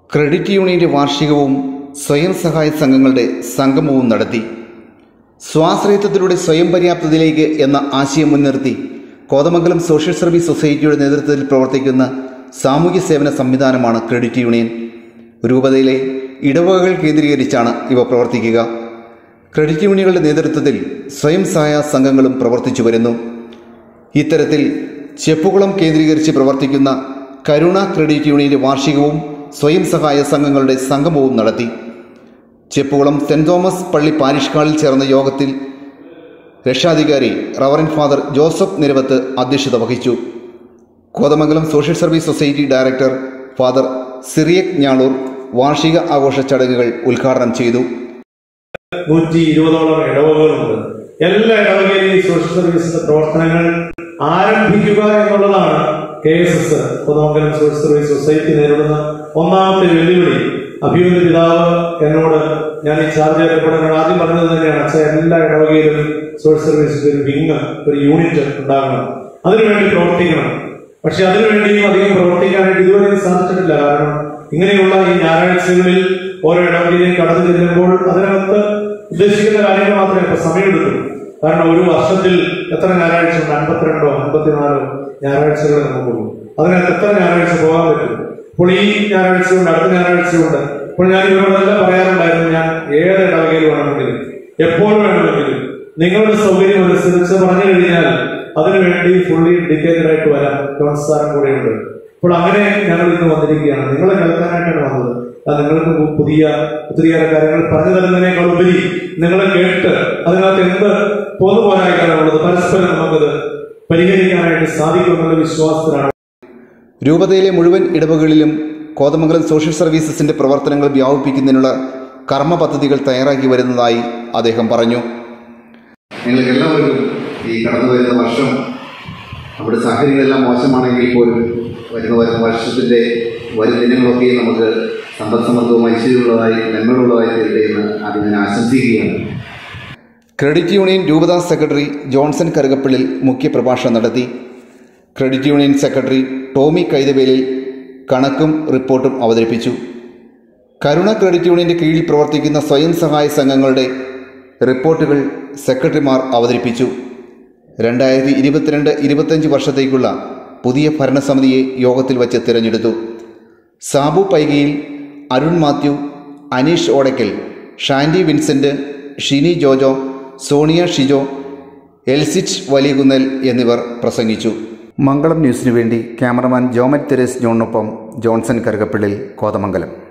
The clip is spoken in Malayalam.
ക്രെഡിറ്റ് യൂണിയന്റെ വാർഷികവും സ്വയം സഹായ സംഘങ്ങളുടെ സംഗമവും നടത്തി സ്വാശ്രയത്വത്തിലൂടെ സ്വയം പര്യാപ്തതയിലേക്ക് എന്ന ആശയം മുൻനിർത്തി കോതമംഗലം സോഷ്യൽ സർവീസ് സൊസൈറ്റിയുടെ നേതൃത്വത്തിൽ പ്രവർത്തിക്കുന്ന സാമൂഹ്യ സേവന സംവിധാനമാണ് ക്രെഡിറ്റ് യൂണിയൻ രൂപതയിലെ ഇടവകകൾ കേന്ദ്രീകരിച്ചാണ് ഇവ പ്രവർത്തിക്കുക ക്രെഡിറ്റ് യൂണിയനുകളുടെ നേതൃത്വത്തിൽ സ്വയം സഹായ സംഘങ്ങളും പ്രവർത്തിച്ചു വരുന്നു ഇത്തരത്തിൽ ചെപ്പുകുളം കേന്ദ്രീകരിച്ച് പ്രവർത്തിക്കുന്ന കരുണ ക്രെഡിറ്റ് യൂണിയന്റെ വാർഷികവും സ്വയം സഹായ സംഘങ്ങളുടെ സംഗമവും നടത്തി ചെപ്പുകുളം സെന്റ് തോമസ് പള്ളി പാരിഷ് ഹാളിൽ ചേർന്ന യോഗത്തിൽ രക്ഷാധികാരി റവറൻ ഫാദർ ജോസഫ് നിരവത്ത് അധ്യക്ഷത വഹിച്ചു Kothamangalam social service society director father Cyriac Njaloor വാർഷിക ആഘോഷ ചടങ്ങുകൾ ഉദ്ഘാടനം ചെയ്തു നൂറ്റി ഇരുപതോളം ഇടവകകളുണ്ട് എല്ലാ ഇടവകയിലെയും സോഷ്യൽ സർവീസിന്റെ പ്രവർത്തനങ്ങൾ ആരംഭിക്കുക എന്നുള്ളതാണ് K S S Kothamangalam social service society നേരിടുന്ന ഒന്നാമത്തെ വെല്ലുവിളി അഭിമന്യ പിതാവ് എന്നോട് ഞാൻ ഈ ചാർജ് ചെയ്യപ്പെടുന്ന ആദ്യം പറഞ്ഞത് തന്നെയാണ് അച്ഛൻ എല്ലാ ഇടവകയിലും സോഷ്യൽ സർവീസിന്റെ ഒരു വിങ് ഒരു യൂണിറ്റ് ഉണ്ടാകണം അതിനുവേണ്ടി പ്രവർത്തിക്കണം പക്ഷെ അതിനുവേണ്ടിയും അധികം പ്രവർത്തിക്കാനായിട്ട് ഇതുവരെ സാധിച്ചിട്ടില്ല കാരണം ഇങ്ങനെയുള്ള ഈ ഞായറാഴ്ചകളിൽ ഓരോ ഇടവകയിലേക്ക് കടന്നു ചെല്ലുമ്പോൾ അതിനകത്ത് ഉദ്ദേശിക്കുന്ന കാര്യങ്ങൾ മാത്രമേ ഇപ്പൊ സമയമെടുക്കും കാരണം ഒരു വർഷത്തിൽ എത്ര ഞായറാഴ്ച ഉണ്ട് അൻപത്തിരണ്ടോ അൻപത്തിനാലോ ഞായറാഴ്ചകൾ നമുക്കുള്ളൂ അതിനകത്ത് എത്ര ഞായറാഴ്ച പോകാൻ പറ്റും അപ്പോൾ ഈ ഞായറാഴ്ചയുണ്ട് അടുത്ത ഞായറാഴ്ചയുണ്ട് അപ്പോൾ ഞാൻ ഇവരോടെല്ലാം പറയാറുണ്ടായിരുന്നു ഞാൻ ഏത് ഇടവകയിൽ വേണമെങ്കിലും എപ്പോൾ വേണമെങ്കിലും നിങ്ങളുടെ സൗകര്യം അനുസരിച്ച് പറഞ്ഞു കഴിഞ്ഞാൽ അതിനുവേണ്ടി ഫുള്ളി ഡെഡിക്കേറ്റഡ് ആയിട്ട് വരാൻ ജോൺസാറും കൂടെയുണ്ട് അപ്പോൾ അങ്ങനെ ഞങ്ങൾ ഇന്ന് വന്നിരിക്കുകയാണ് നിങ്ങളെ കേൾക്കാനായിട്ടാണ് വന്നത് അത് നിങ്ങൾക്ക് പുതിയ ഒത്തിരിയേറെ കാര്യങ്ങൾ പറഞ്ഞു തരുന്നതിനേക്കാൾ ഉപരി നിങ്ങളെ കേട്ട് അതിനകത്ത് എന്ത് പോന്നുപോരായിട്ടാണുള്ളത് പരസ്പരം നമുക്കത് പരിഹരിക്കാനായിട്ട് സാധിക്കുമെന്നുള്ള വിശ്വാസത്തിലാണ് രൂപതയിലെ മുഴുവൻ ഇടവകളിലും കോതമംഗലം സോഷ്യൽ സർവീസസിന്റെ പ്രവർത്തനങ്ങൾ വ്യാപിപ്പിക്കുന്നതിനുള്ള കർമ്മ പദ്ധതികൾ തയ്യാറാക്കി വരുന്നതായി അദ്ദേഹം പറഞ്ഞു നിങ്ങൾക്ക് എല്ലാവർക്കും ഈ കടന്നു വരുന്ന വർഷം നമ്മുടെ സാഹചര്യങ്ങളെല്ലാം മോശമാണെങ്കിൽ പോലും വരുന്ന വരുന്ന വർഷത്തിൻ്റെ വരും ദിനങ്ങളൊക്കെ നമുക്ക് സമ്പദ് സമൃദ്ധവും ഐശ്വര്യമുള്ളതായി നന്മകളുള്ളതായി തീരട്ടെ എന്ന് ആദ്യം ഞാൻ ആശംസിക്കുകയാണ് ക്രെഡിറ്റ് യൂണിയൻ രൂപതാ സെക്രട്ടറി ജോൺസൺ കറുകപ്പള്ളിൽ മുഖ്യപ്രഭാഷണം നടത്തി credit union secretary Tomy Kaithavelil കണക്കും റിപ്പോർട്ടും അവതരിപ്പിച്ചു കരുണ ക്രെഡിറ്റ് യൂണിയന്റെ കീഴിൽ പ്രവർത്തിക്കുന്ന സ്വയം സഹായ സംഘങ്ങളുടെ റിപ്പോർട്ടുകൾ സെക്രട്ടറിമാർ അവതരിപ്പിച്ചു രണ്ടായിരത്തി ഇരുപത്തിരണ്ട് ഇരുപത്തഞ്ച് വർഷത്തേക്കുള്ള പുതിയ ഭരണസമിതിയെ യോഗത്തിൽ വച്ച് തിരഞ്ഞെടുത്തു സാബു പൈകയിൽ അരുൺ മാത്യു അനീഷ് ഓടയ്ക്കൽ ഷാൻഡി വിൻസെന്റ് ഷിനി ജോജോ സോണിയ ഷിജോ എൽസിറ്റ് വലിയകുന്നൽ എന്നിവർ പ്രസംഗിച്ചു മംഗളം ന്യൂസിനു വേണ്ടി ക്യാമറമാൻ ജോമറ്റ് തെരേസ് ജോണിനൊപ്പം ജോൺസൺ കറുകപ്പള്ളിൽ കോതമംഗലം